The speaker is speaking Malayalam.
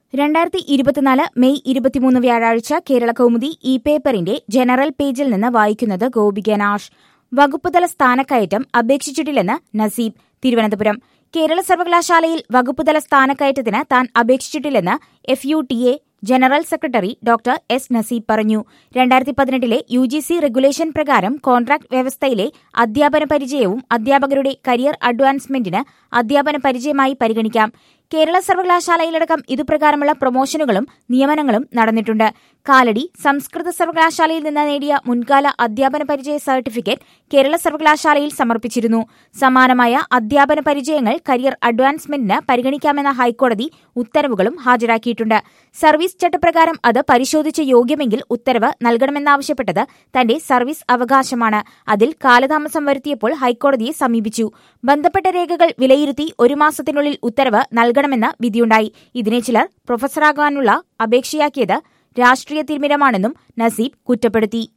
രണ്ടായിരത്തി ഇരുപത്തിനാല് മെയ് ഇരുപത്തിമൂന്ന് വ്യാഴാഴ്ച കേരള കൗമുദി ഇ പേപ്പറിന്റെ ജനറൽ പേജിൽ നിന്ന് വായിക്കുന്നത് ഗോപിക നാഷ് വകുപ്പുതല സ്ഥാനക്കയറ്റം അപേക്ഷിച്ചിട്ടില്ലെന്ന് നസീബ് തിരുവനന്തപുരം കേരള സർവകലാശാലയിൽ വകുപ്പുതല സ്ഥാനക്കയറ്റത്തിന് താൻ അപേക്ഷിച്ചിട്ടില്ലെന്ന് F U T A general secretary doctor S Naseeb പറഞ്ഞു രണ്ടായിരത്തി പതിനെട്ടിലെ യു ജി സി റെഗുലേഷൻ പ്രകാരം കോൺട്രാക്ട് വ്യവസ്ഥയിലെ അധ്യാപന പരിചയവും അധ്യാപകരുടെ കരിയർ അഡ്വാൻസ്മെന്റിന് അധ്യാപന പരിചയമായി പരിഗണിക്കാം കേരള സർവകലാശാലയിലടക്കം ഇതുപ്രകാരമുള്ള പ്രൊമോഷനുകളും നിയമനങ്ങളും നടന്നിട്ടുണ്ട് കാലടി സംസ്കൃത സർവകലാശാലയിൽ നിന്ന് നേടിയ മുൻകാല അധ്യാപന പരിചയ സർട്ടിഫിക്കറ്റ് കേരള സർവകലാശാലയിൽ സമർപ്പിച്ചിരുന്നു സമാനമായ അധ്യാപന പരിചയങ്ങൾ കരിയർ അഡ്വാൻസ്മെന്റിന് പരിഗണിക്കാമെന്ന ഹൈക്കോടതി ഉത്തരവുകളും ഹാജരാക്കിയിട്ടുണ്ട് സർവീസ് ചട്ടപ്രകാരം അത് പരിശോധിച്ച് യോഗ്യമെങ്കിൽ ഉത്തരവ് നൽകണമെന്നാവശ്യപ്പെട്ടത് തന്റെ സർവീസ് അവകാശമാണ് അതിൽ കാലതാമസം വരുത്തിയപ്പോൾ ഹൈക്കോടതിയെ സമീപിച്ചു ബന്ധപ്പെട്ട രേഖകൾ വിലയിരുത്തി ഒരു മാസത്തിനുള്ളിൽ ഉത്തരവ് നൽകണമെന്ന് വിധിയുണ്ടായി ഇതിനെ ചിലർ പ്രൊഫസറാകാനുള്ള അപേക്ഷയാക്കിയത് രാഷ്ട്രീയ തിരിമിരമാണെന്നും നസീബ് കുറ്റപ്പെടുത്തി